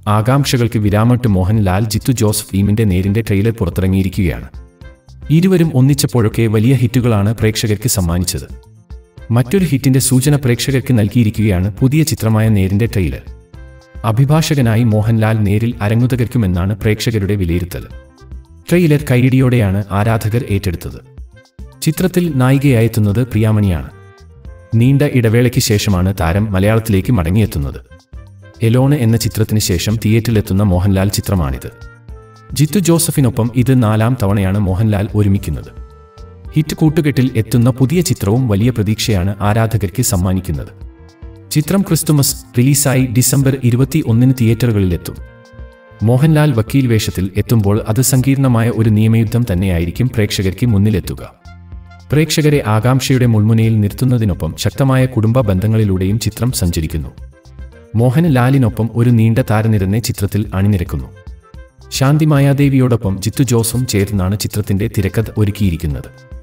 ആകാംക്ഷകൾക്ക് വിരാമട്ട് മോഹൻലാൽ ജിത്തു ജോസഫ് ടീമിന്റെ നേരിന്റെ ട്രെയിലർ പുറത്തിറങ്ങിയിരിക്കുകയാണ് ഇരുവരും ഒന്നിച്ചപ്പോഴൊക്കെ വലിയ ഹിറ്റുകളാണ് പ്രേക്ഷകർക്ക് സമ്മാനിച്ചത് മറ്റൊരു ഹിറ്റിന്റെ സൂചന പ്രേക്ഷകർക്ക് നൽകിയിരിക്കുകയാണ് പുതിയ ചിത്രമായ നേരിന്റെ ട്രെയിലർ അഭിഭാഷകനായി മോഹൻലാൽ നേരിൽ അരങ്ങുതകർക്കുമെന്നാണ് പ്രേക്ഷകരുടെ വിലയിരുത്തൽ ട്രെയിലർ കൈയിടിയോടെയാണ് ആരാധകർ ഏറ്റെടുത്തത് ചിത്രത്തിൽ നായികയായെത്തുന്നത് പ്രിയാമണിയാണ് നീണ്ട ഇടവേളയ്ക്ക് ശേഷമാണ് താരം മലയാളത്തിലേക്ക് മടങ്ങിയെത്തുന്നത് എലോണ് എന്ന ചിത്രത്തിന് ശേഷം തിയേറ്ററിലെത്തുന്ന മോഹൻലാൽ ചിത്രമാണിത് ജിത്തു ജോസഫിനൊപ്പം ഇത് നാലാം തവണയാണ് മോഹൻലാൽ ഒരുമിക്കുന്നത് ഹിറ്റ് കൂട്ടുകെട്ടിൽ എത്തുന്ന പുതിയ ചിത്രവും വലിയ പ്രതീക്ഷയാണ് ആരാധകർക്ക് സമ്മാനിക്കുന്നത് ചിത്രം ക്രിസ്തുമസ് റിലീസായി ഡിസംബർ ഇരുപത്തി ഒന്നിന് തിയേറ്ററുകളിലെത്തും മോഹൻലാൽ വക്കീൽ വേഷത്തിൽ എത്തുമ്പോൾ അത് സങ്കീർണമായ ഒരു നിയമയുദ്ധം തന്നെയായിരിക്കും പ്രേക്ഷകർക്ക് മുന്നിലെത്തുക പ്രേക്ഷകരെ ആകാംക്ഷയുടെ മുൾമുനയിൽ നിർത്തുന്നതിനൊപ്പം ശക്തമായ കുടുംബ ബന്ധങ്ങളിലൂടെയും ചിത്രം സഞ്ചരിക്കുന്നു മോഹൻലാലിനൊപ്പം ഒരു നീണ്ട താരനിരനെ ചിത്രത്തിൽ അണിനിരക്കുന്നു ശാന്തി മായാദേവിയോടൊപ്പം ജിത്തു ജോസും ചേർന്നാണ് ചിത്രത്തിന്റെ തിരക്കഥ ഒരുക്കിയിരിക്കുന്നത്